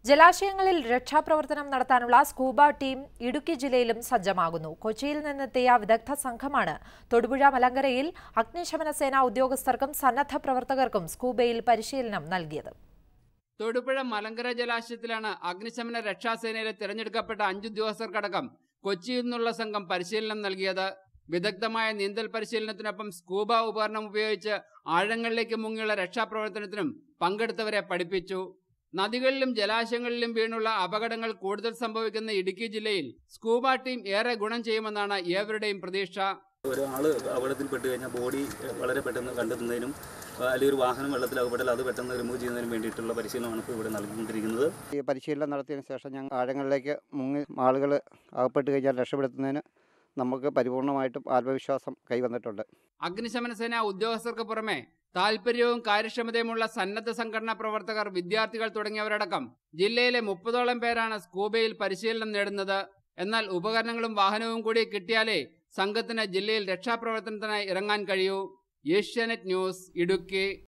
ജലാശയങ്ങളിൽ രക്ഷാപ്രവർത്തനം നടത്താനുള്ള scuba team Idukki ജില്ലയിലും സജ്ജമാകുന്നു കൊച്ചിയിൽ നിന്നെത്തിയ വിദഗ്ധ സംഘമാണ് തൊടുപുഴ മലങ്കരയിൽ അഗ്നിശമന സേനാ ഉദ്യോഗസ്ഥർക്കും സന്നദ്ധ പ്രവർത്തകർക്കും സ്കൂബയിൽ പരിശീലനം നൽകിയത് തൊടുപുഴ മലങ്കര ജലാശയത്തിലാണ് അഗ്നിശമന രക്ഷാസേനയിലെ തിരഞ്ഞെടുക്കപ്പെട്ട അഞ്ച് ഉദ്യോഗസ്ഥർക്കടക്കം കൊച്ചിയിൽ നിന്നുള്ള സംഘം പരിശീലനം നൽകിയത് വിദഗ്ധമായ നീന്തൽ പരിശീലനത്തിനൊപ്പം സ്കൂബ ഉപകരണം ഉപയോഗിച്ച് ആഴങ്ങളിലേക്ക് മുങ്ങിയുള്ള രക്ഷാപ്രവർത്തനത്തിനും പങ്കെടുത്തവരെ പഠിപ്പിച്ചു നദികളിലും ജലാശയങ്ങളിലും വീണുള്ള അപകടങ്ങൾ കൂടുതൽ സംഭവിക്കുന്ന ഇടുക്കി ജില്ലയിൽ സ്കൂബ ടീം ഏറെ ഗുണം ചെയ്യുമെന്നാണ് ഏവരുടെയും പ്രതീക്ഷ ഒരാൾ അപകടത്തിൽപ്പെട്ട് കഴിഞ്ഞാൽ ബോഡി വളരെ പെട്ടെന്ന് കണ്ടെത്തുന്നതിനും അല്ലെങ്കിൽ ഒരു വാഹനം വെള്ളത്തിൽ അകപ്പെട്ടാൽ അത് പെട്ടെന്ന് റിമൂവ് ചെയ്യുന്നതിനും വേണ്ടിയിട്ടുള്ള പരിശീലനമാണ് ഇപ്പോൾ ഇവിടെ നൽകിക്കൊണ്ടിരിക്കുന്നത് ഈ പരിശീലനം നടത്തിയതിന് ശേഷം ഞങ്ങൾ ആഴങ്ങളിലേക്ക് മുങ്ങി ആളുകൾ അകപ്പെട്ട് കഴിഞ്ഞാൽ രക്ഷപ്പെടുത്തുന്നതിന് നമുക്ക് പരിപൂർണമായിട്ടും ആത്മവിശ്വാസം കൈവന്നിട്ടുണ്ട് അഗ്നിശമന സേന ഉദ്യോഗസ്ഥർക്ക് പുറമെ താൽപര്യവും കാര്യക്ഷമതയുമുള്ള സന്നദ്ധ സംഘടനാ പ്രവർത്തകർ വിദ്യാർത്ഥികൾ തുടങ്ങിയവരടക്കം ജില്ലയിലെ മുപ്പതോളം പേരാണ് സ്കൂബയിൽ പരിശീലനം നേടുന്നത് എന്നാൽ ഉപകരണങ്ങളും വാഹനവും കൂടി കിട്ടിയാലേ സംഘത്തിന് ജില്ലയിൽ രക്ഷാപ്രവർത്തനത്തിനായി ഇറങ്ങാൻ കഴിയൂ ഏഷ്യാനെറ്റ് ന്യൂസ് ഇടുക്കി